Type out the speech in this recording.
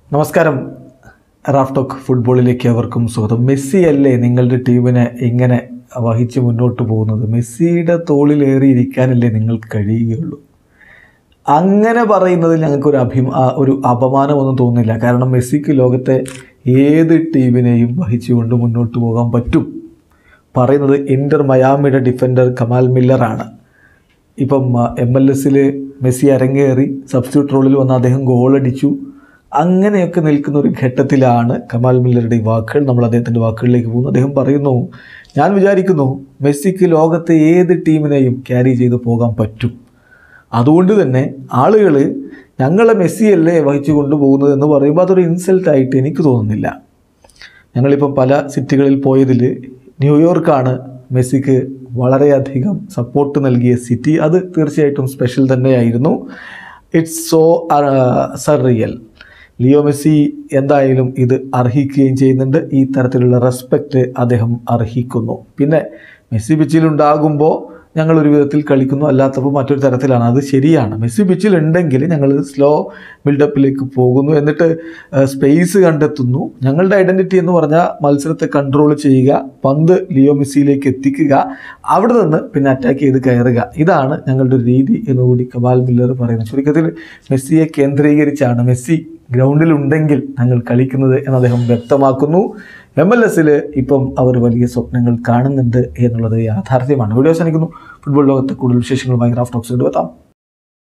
നമസ്കാരം Raf talk ഫുട്ബോളിലേക്ക് അവർക്കും സ്വാഗതം മെസ്സി അല്ലേ നിങ്ങളുടെ ടീമിനെ ഇങ്ങനെ വഹിച്ച് മുന്നോട്ട് പോകുന്നത് മെസ്സിയുടെ തോളിലേറിയിരിക്കാനല്ലേ നിങ്ങൾക്ക് കഴിയുകയുള്ളൂ അങ്ങനെ പറയുന്നതിൽ ഞങ്ങൾക്ക് ഒരു അഭിമ ആ, ഒരു അപമാനമൊന്നും തോന്നുന്നില്ല കാരണം മെസ്സിക്ക് ലോകത്തെ ഏത് ടീമിനെയും വഹിച്ചുകൊണ്ട് മുന്നോട്ട് പോകാൻ പറ്റും പറയുന്നത് ഇൻ്റർ മയാമിയുടെ ഡിഫൻഡർ കമാൽ മില്ലറാണ് ഇപ്പം എം എൽ എസിൽ മെസ്സി അരങ്ങേറി സബ്സ്റ്റിറ്റ്യൂട്ട് റോളിൽ വന്ന് അദ്ദേഹം ഗോളടിച്ചു അങ്ങനെയൊക്കെ നിൽക്കുന്ന ഒരു ഘട്ടത്തിലാണ് കമാൽ മില്ലറുടെ ഈ വാക്കുകൾ നമ്മൾ അദ്ദേഹത്തിൻ്റെ വാക്കുകളിലേക്ക് പോകുന്നു അദ്ദേഹം പറയുന്നു ഞാൻ വിചാരിക്കുന്നു മെസ്സിക്ക് ലോകത്തെ ഏത് ടീമിനെയും ക്യാരി ചെയ്ത് പോകാൻ പറ്റും അതുകൊണ്ട് തന്നെ ആളുകൾ ഞങ്ങളെ മെസ്സിയല്ലേ വഹിച്ചു കൊണ്ടുപോകുന്നത് എന്ന് പറയുമ്പോൾ അതൊരു ഇൻസൾട്ടായിട്ട് എനിക്ക് തോന്നുന്നില്ല ഞങ്ങളിപ്പം പല സിറ്റികളിൽ പോയതിൽ ന്യൂയോർക്കാണ് മെസ്സിക്ക് വളരെയധികം സപ്പോർട്ട് നൽകിയ സിറ്റി അത് തീർച്ചയായിട്ടും സ്പെഷ്യൽ തന്നെയായിരുന്നു it's so surreal Leo Messi എന്തായാലും ഇത് അർഹിക്കുകയും ചെയ്യുന്നുണ്ട് ഈ തരത്തിലുള്ള റെസ്പെക്റ്റ് അദ്ദേഹം അർഹിക്കുന്നു പിന്നെ മെസ്സി പിച്ചിലുണ്ടാകുമ്പോൾ ഞങ്ങൾ ഒരു വിധത്തിൽ കളിക്കുന്നു അല്ലാത്തപ്പോൾ മറ്റൊരു തരത്തിലാണ് അത് ശരിയാണ് മെസ്സി പിച്ചിൽ ഉണ്ടെങ്കിൽ ഞങ്ങൾ സ്ലോ ബിൽഡപ്പിലേക്ക് പോകുന്നു എന്നിട്ട് സ്പേസ് കണ്ടെത്തുന്നു ഞങ്ങളുടെ ഐഡൻറ്റിറ്റി എന്ന് പറഞ്ഞാൽ മത്സരത്തെ കൺട്രോൾ ചെയ്യുക പന്ത് ലിയോ മെസ്സിയിലേക്ക് എത്തിക്കുക അവിടെ നിന്ന് പിന്നെ അറ്റാക്ക് ചെയ്ത് കയറുക ഇതാണ് ഞങ്ങളുടെ ഒരു രീതി എന്നുകൂടി കമാൽ മില്ലർ പറയുന്നു ചുരുക്കത്തിൽ മെസ്സിയെ കേന്ദ്രീകരിച്ചാണ് മെസ്സി ഗ്രൗണ്ടിലുണ്ടെങ്കിൽ ഞങ്ങൾ കളിക്കുന്നത് എന്ന് അദ്ദേഹം വ്യക്തമാക്കുന്നു എം എൽ എസിൽ ഇപ്പം അവർ വലിയ സ്വപ്നങ്ങൾ കാണുന്നുണ്ട് എന്നുള്ളത് യാഥാർത്ഥ്യമാണ് വീഡിയോ അവസാനിക്കുന്നു ഫുട്ബോൾ ലോകത്തെ കൂടുതൽ വിശേഷങ്ങളുമായി ഗ്രാഫ് ടോക്സ് എത്താം